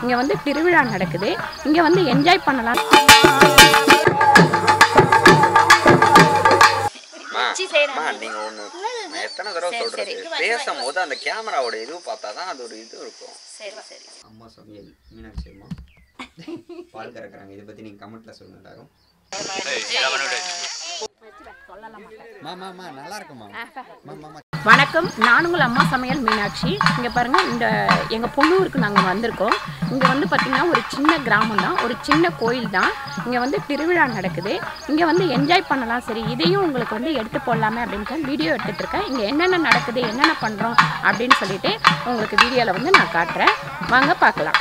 இங்கே வந்து திருவிழா நடக்குது இங்கே வந்து என்ஜாய் பண்ணலாம் அம்மா நீங்க ஒண்ணு நான் எத்தனை தடவை சொல்றது பேசும்போது அந்த கேமராவோட இது பார்த்தா தான் அது ஒரு இது இருக்கும் சரி சரி அம்மா சமையல் மீனாட்சி அம்மா பால் கறக்குறாங்க இதை பத்தி நீங்க கமெண்ட்ல சொல்லுங்க எல்லாரும் மாமா நல்லா இருக்குமா மாமா வணக்கம் நான் உங்கள் அம்மா சமையல் மீனாட்சி இங்கே பாருங்கள் இந்த எங்கள் பொண்ணூருக்கு நாங்கள் வந்திருக்கோம் இங்கே வந்து பார்த்திங்கன்னா ஒரு சின்ன கிராமம் தான் ஒரு சின்ன கோயில் தான் இங்கே வந்து திருவிழா நடக்குது இங்கே வந்து என்ஜாய் பண்ணலாம் சரி இதையும் உங்களுக்கு வந்து எடுத்து போடலாமே அப்படின்ட்டு வீடியோ எடுத்துகிட்டு இருக்கேன் இங்கே என்னென்ன நடக்குது என்னென்ன பண்ணுறோம் அப்படின்னு சொல்லிட்டு உங்களுக்கு வீடியோவில் வந்து நான் காட்டுறேன் வாங்க பார்க்கலாம்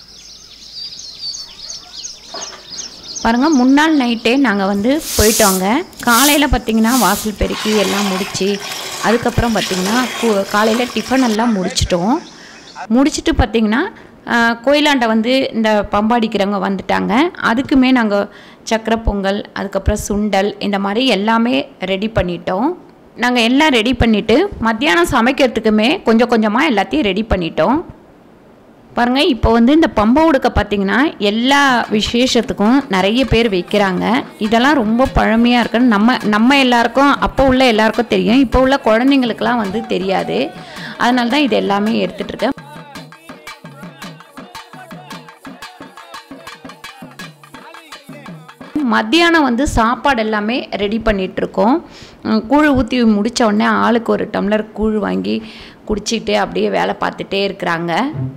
பாருங்கள் முன்னாள் நைட்டே நாங்கள் வந்து போயிட்டோங்க காலையில் பார்த்திங்கன்னா வாசல் பெருக்கி எல்லாம் முடித்து அதுக்கப்புறம் பார்த்திங்கன்னா காலையில் டிஃபன் எல்லாம் முடிச்சிட்டோம் முடிச்சுட்டு பார்த்திங்கன்னா ஆஹ், கோயிலாண்ட வந்து இந்த பம்பாடிக்கிறவங்க வந்துட்டாங்க அதுக்குமே நாங்கள் சக்கரை பொங்கல் அதுக்கப்புறம் சுண்டல் இந்த மாதிரி எல்லாமே ரெடி பண்ணிட்டோம் நாங்கள் எல்லாம் ரெடி பண்ணிவிட்டு மத்தியானம் சமைக்கிறதுக்குமே கொஞ்சம் கொஞ்சமாக எல்லாத்தையும் ரெடி பண்ணிட்டோம் பாருங்கள் இப்போ வந்து இந்த பம்பை உடுக்க பார்த்தீங்கன்னா எல்லா விசேஷத்துக்கும் நிறைய பேர் வைக்கிறாங்க இதெல்லாம் ரொம்ப பழமையாக இருக்குன்னு நம்ம நம்ம எல்லாருக்கும் அப்போ உள்ள எல்லாருக்கும் தெரியும் இப்போ உள்ள குழந்தைங்களுக்கெல்லாம் வந்து தெரியாது அதனால தான் இது எல்லாமே எடுத்துகிட்டு இருக்கேன் மத்தியானம் வந்து சாப்பாடு எல்லாமே ரெடி பண்ணிட்டு இருக்கோம் உம், கூழ் ஊற்றி முடிச்ச உடனே ஆளுக்கு ஒரு டம்ளர் கூழ் வாங்கி குடிச்சிட்டு அப்படியே வேலை பார்த்துட்டே இருக்கிறாங்க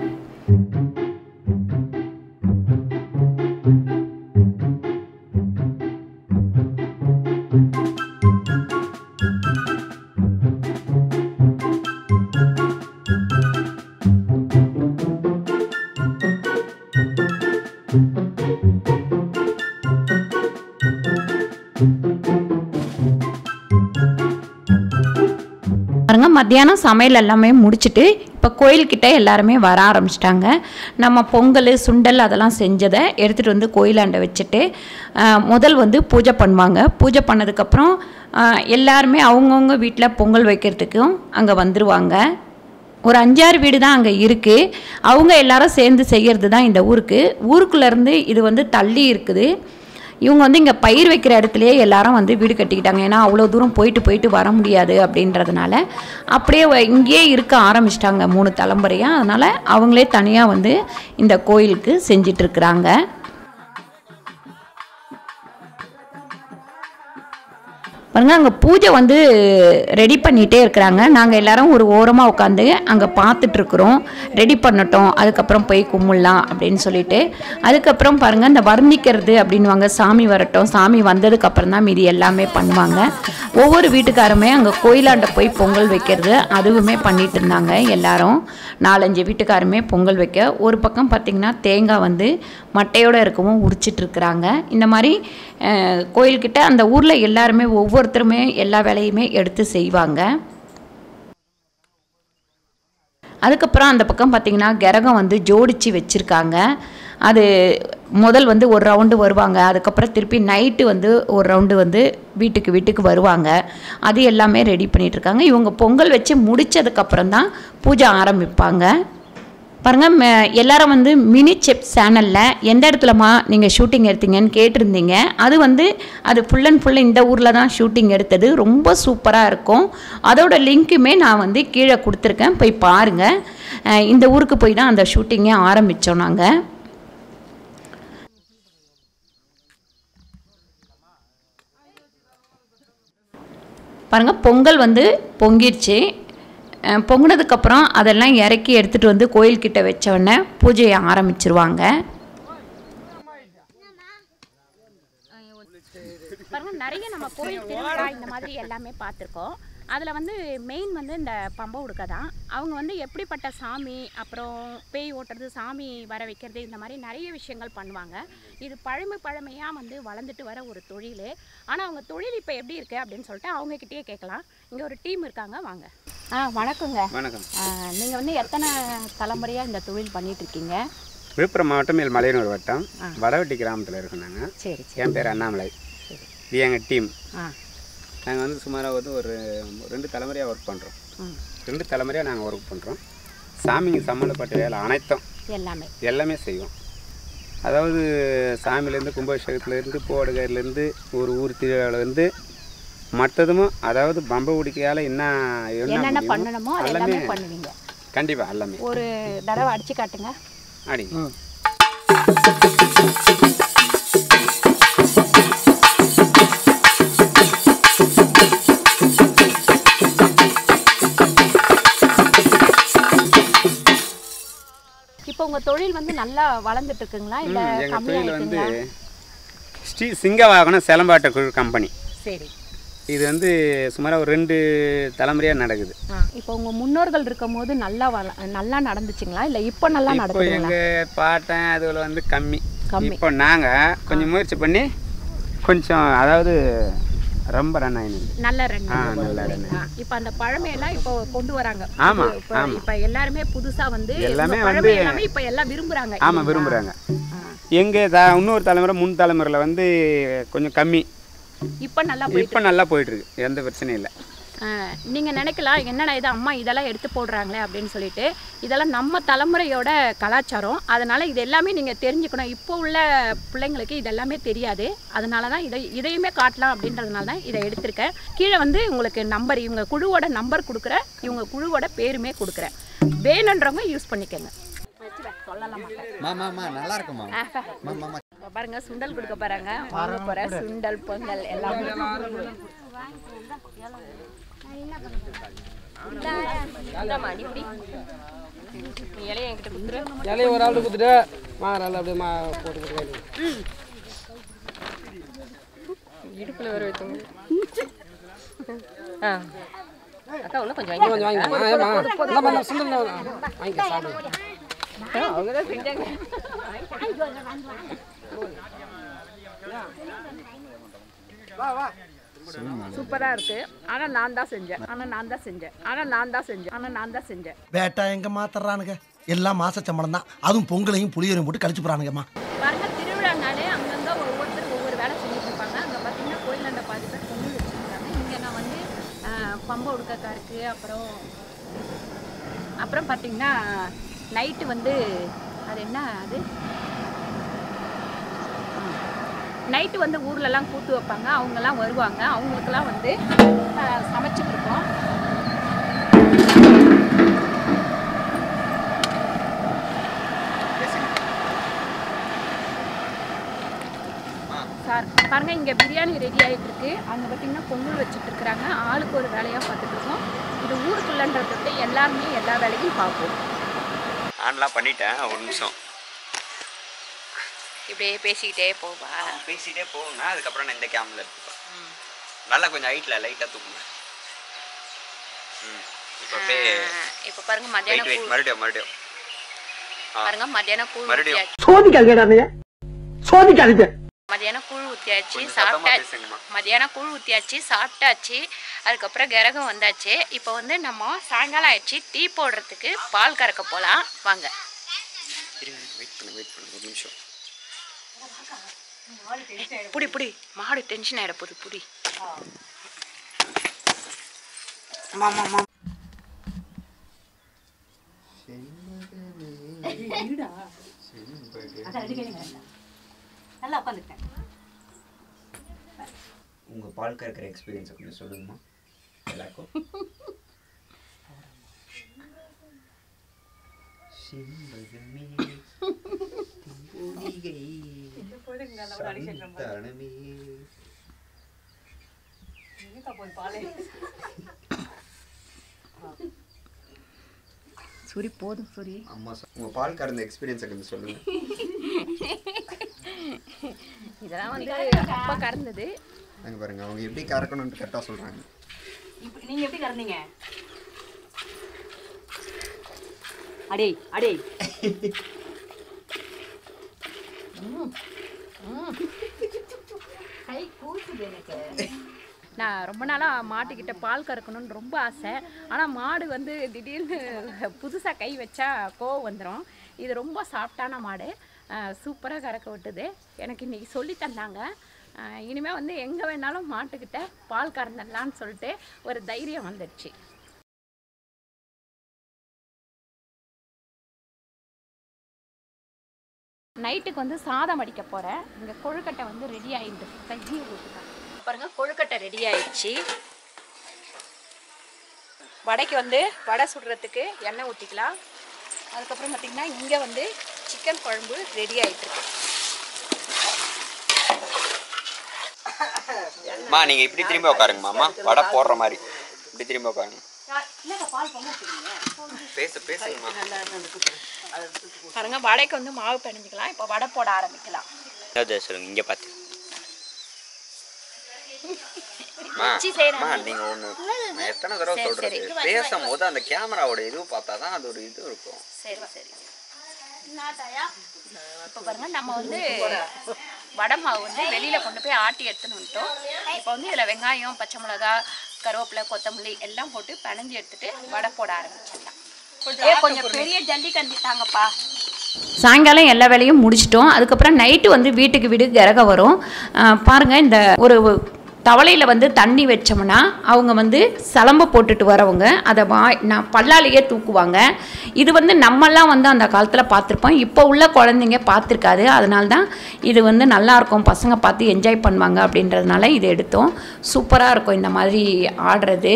பாருங்க மத்தியானம் சமையல் எல்லாமே முடிச்சுட்டு இப்போ கோயில்கிட்ட எல்லாருமே வர ஆரம்பிச்சிட்டாங்க நம்ம பொங்கல் சுண்டல் அதெல்லாம் செஞ்சதை எடுத்துகிட்டு வந்து கோயிலாண்ட வச்சுட்டு ஆஹ், முதல் வந்து பூஜை பண்ணுவாங்க பூஜை பண்ணதுக்கப்புறம் ஆஹ், எல்லாருமே அவங்கவுங்க வீட்டில் பொங்கல் வைக்கிறதுக்கும் அங்கே வந்துருவாங்க ஒரு அஞ்சாறு வீடு தான் அங்கே இருக்குது அவங்க எல்லாரும் சேர்ந்து செய்கிறது தான் இந்த ஊருக்கு ஊருக்குள்ளேருந்து இது வந்து தள்ளி இருக்குது இவங்க வந்து இங்கே பயிர் வைக்கிற இடத்துலையே எல்லாரும் வந்து வீடு கட்டிக்கிட்டாங்க ஏன்னா அவ்வளோ தூரம் போயிட்டு போயிட்டு வர முடியாது அப்படின்றதுனால அப்படியே வ- இங்கேயே இருக்க ஆரம்பிச்சிட்டாங்க மூணு தலைமுறையாக அதனால் அவங்களே தனியாக வந்து இந்த கோயிலுக்கு செஞ்சிட்ருக்குறாங்க பாருங்க அங்கே பூஜை வந்து ரெடி பண்ணிகிட்டே இருக்கிறாங்க நாங்கள் எல்லாரும் ஒரு ஓரமாக உட்காந்து அங்கே பார்த்துட்ருக்குறோம் ரெடி பண்ணட்டும் அதுக்கப்புறம் போய் கும்பிடலாம் அப்படின்னு சொல்லிட்டு அதுக்கப்புறம் பாருங்கள் இந்த வர்ணிக்கிறது அப்படின்வாங்க சாமி வரட்டும் சாமி வந்ததுக்கப்புறம் தான் மீதி எல்லாமே பண்ணுவாங்க ஒவ்வொரு வீட்டுக்காருமே அங்கே கோயிலாண்ட போய் பொங்கல் வைக்கிறது அதுவுமே பண்ணிட்டு இருந்தாங்க எல்லாரும் நாலஞ்சு வீட்டுக்காருமே பொங்கல் வைக்க ஒரு பக்கம் பார்த்திங்கன்னா தேங்காய் வந்து மட்டையோடு இருக்கவும் உரிச்சிட்டு இருக்கிறாங்க இந்த மாதிரி அஹ், கோயில்கிட்ட அந்த ஊரில் எல்லாருமே ஒவ்வொருத்தருமே எல்லா வேலையுமே எடுத்து செய்வாங்க அதுக்கப்புறம் அந்த பக்கம் பார்த்தீங்கன்னா கிரகம் வந்து ஜோடிச்சு வச்சுருக்காங்க அது முதல் வந்து ஒரு ரவுண்டு வருவாங்க அதுக்கப்புறம் திருப்பி நைட்டு வந்து ஒரு ரவுண்டு வந்து வீட்டுக்கு வீட்டுக்கு வருவாங்க அது எல்லாமே ரெடி பண்ணிட்டு இருக்காங்க இவங்க பொங்கல் வச்சு முடிச்சதுக்கப்புறம் தான் பூஜை ஆரம்பிப்பாங்க பாருங்க ம- எல்லாரும் வந்து மினி செப் சேனலில் எந்த இடத்துலமா நீங்கள் ஷூட்டிங் எடுத்தீங்கன்னு கேட்டிருந்தீங்க அது வந்து அது ஃபுல் அண்ட் ஃபுல் இந்த ஊரில் தான் ஷூட்டிங் எடுத்தது ரொம்ப சூப்பராக இருக்கும் அதோட லிங்க்குமே நான் வந்து கீழே கொடுத்துருக்கேன் போய் பாருங்கள் அஹ் இந்த ஊருக்கு போய் தான் அந்த ஷூட்டிங்கே ஆரம்பித்தோம் நாங்கள் பாருங்கள் பொங்கல் வந்து பொங்கிடுச்சு அஹ் பொங்குனதுக்கப்புறம் அதெல்லாம் இறக்கி எடுத்துகிட்டு வந்து கோயில்கிட்ட வச்ச உடனே பூஜையை ஆரம்பிச்சிருவாங்க பாருங்க நிறைய நம்ம கோயில் திருவிழா இந்த மாதிரி எல்லாமே பார்த்துருக்கோம் அதில் வந்து மெயின் வந்து இந்த பம்பை உடுக்க தான் அவங்க வந்து எப்படிப்பட்ட சாமி அப்புறம் பேய் ஓட்டுறது சாமி வர வைக்கிறது இந்த மாதிரி நிறைய விஷயங்கள் பண்ணுவாங்க இது பழமை பழமையாக வந்து வளர்ந்துட்டு வர ஒரு தொழில் ஆனால் அவங்க தொழில் இப்போ எப்படி இருக்குது அப்படின்னு சொல்லிட்டு அவங்கக்கிட்டேயே கேட்கலாம் இங்கே ஒரு டீம் இருக்காங்க வாங்க ஆ வணக்கங்க வணக்கம் நீங்கள் வந்து எத்தனை தலைமுறையாக இந்த தொழில் பண்ணிட்டு இருக்கீங்க விழுப்புரம் மாவட்டம் மேல் மலையனூர் வட்டம் வடவட்டி கிராமத்தில் இருக்கோம் நாங்கள் சரி சரி என் பேர் அண்ணாமலை இது எங்கள் டீம் ஆ நாங்கள் வந்து சுமாராக வந்து ஒரு ரெண்டு தலைமுறையாக ஒர்க் பண்ணுறோம் ம் ரெண்டு தலைமுறையாக நாங்கள் ஒர்க் பண்ணுறோம் சாமிங்க சம்மந்தப்பட்ட வேலை அனைத்தும் எல்லாமே எல்லாமே செய்வோம் அதாவது சாமியிலேருந்து கும்பாபிஷேகத்துலேருந்து போடுகையிலேருந்து ஒரு ஊர் திருவிழாவிலேருந்து மற்றதும் அதாவது பம்பை உடிக்கையால் என்ன என்னென்ன முடியுமோ பண்ணணுமோ அது எல்லாமே பண்ணுவீங்க கண்டிப்பாக எல்லாமே ஒரு தடவை அடிச்சு காட்டுங்க அடிங்க இப்போ உங்க தொழில் வந்து நல்லா வளர்ந்துட்டு இருக்குங்களா இல்ல ம், எங்க கம்மியா தொழில் வந்து இருக்குங்களா ஸ்ரீ சிங்கவாகனம் சிலம்பாட்ட குழு கம்பெனி சரி இது வந்து சுமாராக ஒரு ரெண்டு தலைமுறையாக நடக்குது இப்போ உங்க முன்னோர்கள் இருக்கும் போது நல்லா வள நல்லா நடந்துச்சுங்களா இல்ல இப்போ நல்லா இப்போ நடக்குதுங்களா எங்கள் பாட்டன் அதுல வந்து கம்மி கம்மி. இப்போ நாங்கள் கொஞ்சம் முயற்சி பண்ணி கொஞ்சம் அதாவது ரொம்ப ரன் ஆயிடுது நல்ல ரெண்டு ஆ நல்ல ரன் இப்போ அந்த பழமையெல்லாம் இப்போ கொண்டு வராங்க ஆமா, புது- இப்போ இப்போ எல்லாருமே புதுசா வந்து எல்லாமே உங்க பழமை வந்து- எல்லாமே இப்போ எல்லாம் விரும்புறாங்க ஆமாம் விரும்புகிறாங்க எங்கள் த இன்னொரு தலைமுறை முன் தலைமுறையில் வந்து கொஞ்சம் கம்மி இப்போ நல்லா போய் இப்போ நல்லா போயிட்டுருக்கு எந்த பிரச்சனையும் இல்லை ஆ, நீங்க நினைக்கலாம் என்னடா இது அம்மா இதெல்லாம் எடுத்து போடுறாங்களே அப்படின்னு சொல்லிட்டு இதெல்லாம் நம்ம தலைமுறையோட கலாச்சாரம் அதனால இது எல்லாமே நீங்க தெரிஞ்சுக்கணும் இப்போ உள்ள பிள்ளைங்களுக்கு இது எல்லாமே தெரியாது அதனால தான் இதை இதையுமே காட்டலாம் அப்படின்றதுனால தான் இதை எடுத்திருக்கேன் கீழே வந்து உங்களுக்கு நம்பர் இவங்க குழுவோட நம்பர் கொடுக்குறேன் இவங்க குழுவோட பேருமே கொடுக்குறேன் வேணுன்றவங்க யூஸ் பண்ணிக்கோங்க சொல்லலாம் மாமா நல்லா இருக்குமா மாமா பாருங்க சுண்டல் கொடுக்க போறாங்க வாங்க போற சுண்டல் பொங்கல் எல்லாமே இந்தாம்மா, நீ இப்படி. நீ இலைய என்கிட்ட கொடுத்துரு. இலையை ஒரு ஆள் கொடுத்துட்டு மாறாள் அப்படியே மா போட்டு கொடுக்க இடுப்புல வர வைத்தவங்க. ஆ. அக்கா இன்னும் கொஞ்சம் வாங்கி கொஞ்சம் வாங்கி ஆ ஏமா இந்தாம்மா இந்த சுண்டல் வாங்கிக்க சாப்பிடு அவங்க தான் செஞ்சாங்க சூப்பரா இருக்கு ஆனா நான் தான் செஞ்சேன் ஆனா நான் தான் செஞ்சேன் ஆனா நான் தான் செஞ்சேன் ஆனா நான் தான் செஞ்சேன் வேட்டா எங்க மாத்துறானுங்க எல்லாம் மாச சம்பளம் தான் அதுவும் பொங்கலையும் புளியரையும் போட்டு கழிச்சு போறானுங்கம்மா பாருங்க திருவிழானாலே அங்கங்க ஒவ்வொருத்தர் ஒவ்வொரு வேலை செஞ்சுட்டு இருப்பாங்க அங்க பாத்தீங்கன்னா கோயிலாண்ட பாதி பேர் பொங்கல் வச்சிருக்காங்க இங்க நான் வந்து ஆஹ், பம்பை உடுக்கக்கா இருக்கு அப்புறம் அப்புறம் பாத்தீங்கன்னா நைட்டு வந்து அது என்ன அது நைட்டு வந்து ஊர்லலாம் கூத்து வைப்பாங்க அவங்கெல்லாம் வருவாங்க அவங்களுக்கெல்லாம் வந்து ஆஹ், சமைச்சிட்டு இருக்கோம் சார் பாருங்க இங்க பிரியாணி ரெடி ஆயிட்டு இருக்கு அங்க பாத்தீங்கன்னா பொங்கல் வச்சுட்டு இருக்கிறாங்க ஆளுக்கு ஒரு வேலையா பார்த்துட்டு இருக்கோம் இது ஊருக்குள்ளன்றதை எல்லாருமே எல்லா வேலையும் பார்ப்போம் ஆன்லாம் பண்ணிட்டேன் ஒரு நிமிஷம் இப்படியே பேசிக்கிட்டே போவா பேசிட்டே போகுங்க அதுக்கப்புறம் நான் இந்த கேமில் எடுத்துப்பேன் நல்லா கொஞ்சம் ஹைட்டில் லைட்டாக தூக்குங்க ம் இப்போ அப்படியே இப்போ பாருங்க வெயிட் மத்தியானம் வெயிட் கூழ் மறுபடியும் மறுபடியும் ஆ பாருங்க மத்தியானம் கூழ் மறுபடியும். ஊத்தியாச்சு சோதிக்காதீங்க சோதிக்காதீங்க மத்தியானம் கூழ் ஊத்தியாச்சு கொஞ்சம் சத்தமாக சாப்பிட்டாச்சு பேசுங்கம்மா மத்தியானம் கூழ் ஊற்றியாச்சு சாப்பிட்டாச்சு அதுக்கப்புறம் கிரகம் வந்தாச்சு இப்போ வந்து நம்ம சாயங்காலம் ஆயிடுச்சு டீ போடுறதுக்கு பால் கறக்க போகலாம் வாங்க இருங்க வெயிட் பண்ணுங்க வெயிட் பண்ணுங்க ஒரு நிமிஷம் புடி புடி மாடு டென்ஷன் ஆகிட போகுது புடி உங்கள் பால் கறக்கிற எக்ஸ்பீரியன்ஸை கொஞ்சம் சொல்லுங்கம்மா எல்லாருக்கும் செண்பகமே, பூலிகை, சந்தானமே. சூரி போதும் சூரி அம்மா சொ- உங்க பால் கறந்த எக்ஸ்பீரியன்ஸை கொஞ்சம் சொல்லுங்க இதெல்லாம் வந்து அப்பா கறந்தது அங்க பாருங்க அவங்க எப்படி கறக்கணும்னு கரெக்டாக சொல்றாங்க நீங்க எப்படி கறந்தீங்க அடே அடே நான் ரொம்ப நாளாக மாட்டுக்கிட்ட பால் கறக்கணும்னு ரொம்ப ஆசை ஆனால் மாடு வந்து திடீர்னு புதுசாக கை வச்சா கோவம் வந்துடும் இது ரொம்ப சாஃப்டான மாடு சூப்பராக கறக்க விட்டுது எனக்கு இன்றைக்கி சொல்லி தந்தாங்க இனிமேல் வந்து எங்கே வேணாலும் மாட்டுக்கிட்ட பால் கறந்துடலான்னு சொல்லிட்டு ஒரு தைரியம் வந்துடுச்சு நைட்டுக்கு வந்து சாதம் அடிக்க போகிறேன் இங்கே கொழுக்கட்டை வந்து ரெடி ஆகிட்டு கையை ஊற்றுறேன் பாருங்க கொழுக்கட்டை ரெடி ஆயிடுச்சு வடைக்கு வந்து வடை சுடுறதுக்கு எண்ணெய் ஊற்றிக்கலாம் அதுக்கப்புறம் பார்த்திங்கன்னா இங்கே வந்து சிக்கன் குழம்பு ரெடி ஆகிட்டு இருக்கு அம்மா நீங்கள் இப்படி திரும்பி உட்காருங்கம்மா வடை போடுற மாதிரி இப்படி திரும்பி உட்காருங்க பேச பேசுங்கம்மா பாருங்க வடைக்கு வந்து மாவு பிணைஞ்சிக்கலாம் இப்போ வடை போட ஆரம்பிக்கலாம் அதாவது சொல்லுங்க இங்கே பார்த்து அம்மா, வச்சு செய்றேன். அம்மா, நீங்க ஒண்ணு நான் எத்தனை தடவை சரி, சொல்றது சரி. பேசும்போது அந்த கேமராவோட இது பார்த்தா தான் அது ஒரு இது இருக்கும் சரி சரி இப்போ பாருங்க நம்ம வந்து வடை மாவு வந்து வெளியில கொண்டு போய் ஆட்டி எடுத்துன்னு வந்துட்டோம் இப்போ வந்து இதில் வெங்காயம் பச்சை மிளகா கருவேப்பிலை கொத்தமல்லி எல்லாம் போட்டு பிணைஞ்சு எடுத்துட்டு வடை போட ஆரம்பிச்சிடலாம் ஏ கொஞ்சம் பெரிய ஜல்லி கண்டி தாங்கப்பா சாயங்காலம் எல்லா வேலையும் முடிச்சிட்டோம் அதுக்கப்புறம் நைட்டு வந்து வீட்டுக்கு வீடு கிரக வரும் அஹ் பாருங்க இந்த ஒரு தவளையில் வந்து தண்ணி வச்சோம்னா அவங்க வந்து சலம்பை போட்டுட்டு வரவங்க அதை வாய் நான் பல்லாலேயே தூக்குவாங்க இது வந்து நம்மெல்லாம் வந்து அந்த காலத்தில் பார்த்துருப்போம் இப்போ உள்ள குழந்தைங்க பார்த்துருக்காது அதனால தான் இது வந்து நல்லா இருக்கும் பசங்க பார்த்து என்ஜாய் பண்ணுவாங்க அப்படின்றதுனால இது எடுத்தோம் சூப்பராக இருக்கும் இந்த மாதிரி ஆடுறது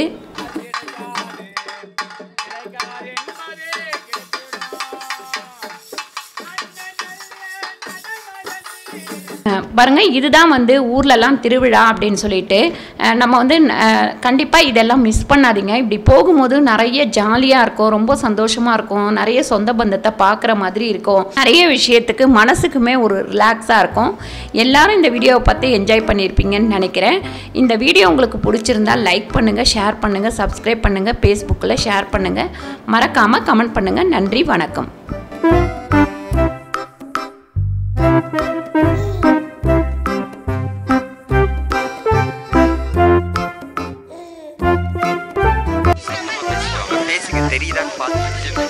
அஹ் பாருங்க இதுதான் வந்து ஊர்லலாம் திருவிழா அப்படின்னு சொல்லிட்டு அஹ் நம்ம வந்து கண்டிப்பாக இதெல்லாம் மிஸ் பண்ணாதீங்க இப்படி போகும்போது நிறைய ஜாலியாக இருக்கும் ரொம்ப சந்தோஷமாக இருக்கும் நிறைய சொந்த பந்தத்தை பார்க்குற மாதிரி இருக்கும் நிறைய விஷயத்துக்கு மனசுக்குமே ஒரு ரிலாக்ஸாக இருக்கும் எல்லாரும் இந்த வீடியோவை பார்த்து என்ஜாய் பண்ணியிருப்பீங்கன்னு நினைக்கிறேன் இந்த வீடியோ உங்களுக்கு பிடிச்சிருந்தா லைக் பண்ணுங்கள் ஷேர் பண்ணுங்கள் சப்ஸ்கிரைப் பண்ணுங்கள் ஃபேஸ்புக்கில் ஷேர் பண்ணுங்கள் மறக்காமல் கமெண்ட் பண்ணுங்கள் நன்றி வணக்கம் பேசிக்க தெரியுதான்னு பார்த்து